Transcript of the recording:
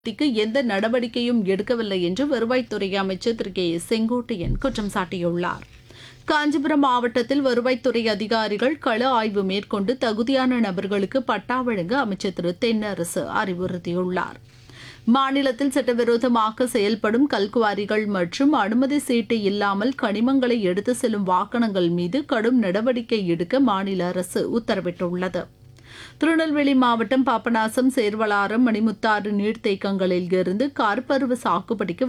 க்கு எந்த நடவடிக்கையும் எடுக்கவில்லை என்று வருவாய்த்துறை அமைச்சர் திரு கே ஏ செங்கோட்டையன் குற்றம் சாட்டியுள்ளார் காஞ்சிபுரம் மாவட்டத்தில் வருவாய்த்துறை அதிகாரிகள் கள ஆய்வு மேற்கொண்டு தகுதியான நபர்களுக்கு பட்டா வழங்க அமைச்சர் திரு தென்னரசு அறிவுறுத்தியுள்ளார் மாநிலத்தில் சட்டவிரோதமாக செயல்படும் கல்குவாரிகள் மற்றும் அனுமதி சீட்டு இல்லாமல் கனிமங்களை எடுத்து செல்லும் வாகனங்கள் மீது கடும் நடவடிக்கை எடுக்க மாநில அரசு உத்தரவிட்டுள்ளது திருநெல்வேலி மாவட்டம் பாபநாசம் சேர்வலாரம் மணிமுத்தாறு நீர்த்தேக்கங்களில் இருந்து கார்பருவ சாகுபடிக்கு